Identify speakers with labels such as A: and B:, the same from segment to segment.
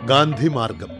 A: ഗാന്ധിമാർഗം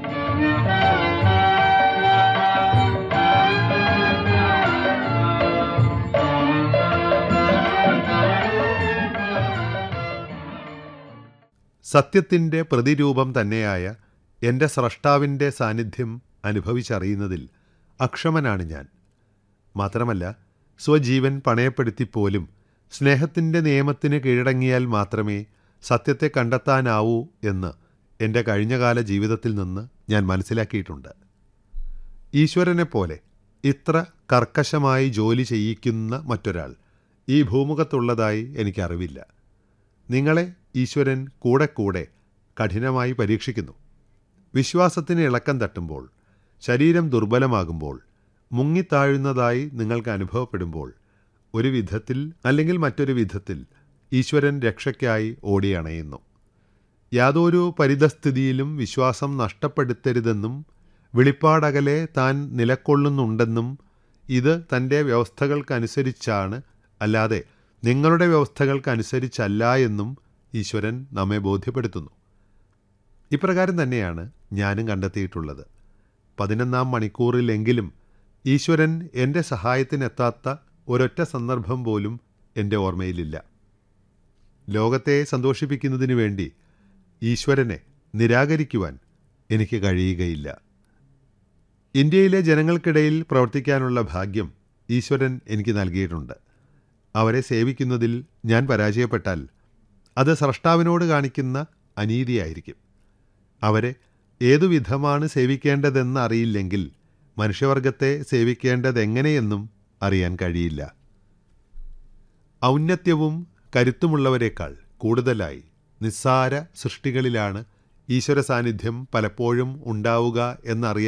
A: സത്യത്തിൻ്റെ പ്രതിരൂപം തന്നെയായ എൻ്റെ സ്രഷ്ടാവിൻ്റെ സാന്നിധ്യം അനുഭവിച്ചറിയുന്നതിൽ അക്ഷമനാണ് ഞാൻ മാത്രമല്ല സ്വജീവൻ പണയപ്പെടുത്തിപ്പോലും സ്നേഹത്തിൻ്റെ നിയമത്തിന് കീഴടങ്ങിയാൽ മാത്രമേ സത്യത്തെ കണ്ടെത്താനാവൂ എന്ന് എൻ്റെ കഴിഞ്ഞകാല ജീവിതത്തിൽ നിന്ന് ഞാൻ മനസ്സിലാക്കിയിട്ടുണ്ട് ഈശ്വരനെ പോലെ ഇത്ര കർക്കശമായി ജോലി ചെയ്യിക്കുന്ന മറ്റൊരാൾ ഈ ഭൂമുഖത്തുള്ളതായി എനിക്കറിവില്ല നിങ്ങളെ ഈശ്വരൻ കൂടെ കൂടെ കഠിനമായി പരീക്ഷിക്കുന്നു വിശ്വാസത്തിന് ഇളക്കം തട്ടുമ്പോൾ ശരീരം ദുർബലമാകുമ്പോൾ മുങ്ങിത്താഴുന്നതായി നിങ്ങൾക്ക് അനുഭവപ്പെടുമ്പോൾ ഒരു വിധത്തിൽ അല്ലെങ്കിൽ മറ്റൊരു വിധത്തിൽ ഈശ്വരൻ രക്ഷയ്ക്കായി ഓടിയണയുന്നു യാതൊരു പരിതസ്ഥിതിയിലും വിശ്വാസം നഷ്ടപ്പെടുത്തരുതെന്നും വെളിപ്പാടകലെ താൻ നിലക്കൊള്ളുന്നുണ്ടെന്നും ഇത് തൻ്റെ വ്യവസ്ഥകൾക്കനുസരിച്ചാണ് അല്ലാതെ നിങ്ങളുടെ വ്യവസ്ഥകൾക്കനുസരിച്ചല്ല എന്നും ഈശ്വരൻ നമ്മെ ബോധ്യപ്പെടുത്തുന്നു ഇപ്രകാരം തന്നെയാണ് ഞാനും കണ്ടെത്തിയിട്ടുള്ളത് പതിനൊന്നാം മണിക്കൂറിലെങ്കിലും ഈശ്വരൻ എൻ്റെ സഹായത്തിനെത്താത്ത ഒരൊറ്റ സന്ദർഭം പോലും എൻ്റെ ഓർമ്മയിലില്ല ലോകത്തെ സന്തോഷിപ്പിക്കുന്നതിനു വേണ്ടി ഈശ്വരനെ നിരാകരിക്കുവാൻ എനിക്ക് കഴിയുകയില്ല ഇന്ത്യയിലെ ജനങ്ങൾക്കിടയിൽ പ്രവർത്തിക്കാനുള്ള ഭാഗ്യം ഈശ്വരൻ എനിക്ക് നൽകിയിട്ടുണ്ട് അവരെ സേവിക്കുന്നതിൽ ഞാൻ പരാജയപ്പെട്ടാൽ അത് സ്രഷ്ടാവിനോട് കാണിക്കുന്ന അനീതിയായിരിക്കും അവരെ ഏതു വിധമാണ് സേവിക്കേണ്ടതെന്ന് അറിയില്ലെങ്കിൽ മനുഷ്യവർഗത്തെ സേവിക്കേണ്ടതെങ്ങനെയെന്നും അറിയാൻ കഴിയില്ല ഔന്നത്യവും കരുത്തുമുള്ളവരെക്കാൾ കൂടുതലായി നിസ്സാര സൃഷ്ടികളിലാണ് ഈശ്വര സാന്നിധ്യം പലപ്പോഴും ഉണ്ടാവുക എന്നറിയാൻ